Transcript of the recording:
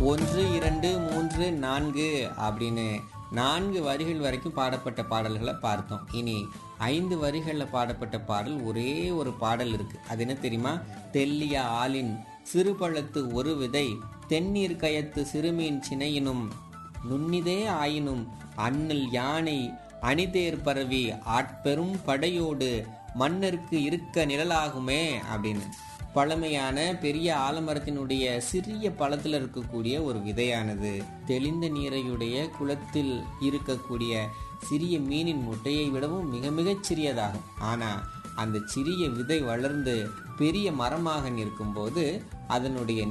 ஒன்று இரண்டு மூன்று நான்கு அப்படின்னு நான்கு வரிகள் வரைக்கும் பாடப்பட்ட பாடல்களை பார்த்தோம் இனி ஐந்து வரிகளில் பாடப்பட்ட பாடல் ஒரே ஒரு பாடல் இருக்கு அது என்ன தெரியுமா தெல்லிய ஆளின் சிறுபழத்து ஒரு விதை தென்னீர் கயத்து சிறுமீன் சினையினும் நுண்ணிதே ஆயினும் அண்ணல் யானை அணிதேர் பரவி ஆட்பெரும் படையோடு மன்னருக்கு இருக்க நிழலாகுமே அப்படின்னு பழமையான பெரிய ஆலமரத்தினுடைய சிறிய பழத்தில் இருக்கக்கூடிய ஒரு விதையானது தெளிந்த நீரையுடைய குளத்தில் இருக்கக்கூடிய சிறிய மீனின் முட்டையை விடவும் மிக மிகச் சிறியதாகும் ஆனா அந்த சிறிய விதை வளர்ந்து பெரிய மரமாக நிற்கும்போது அதனுடைய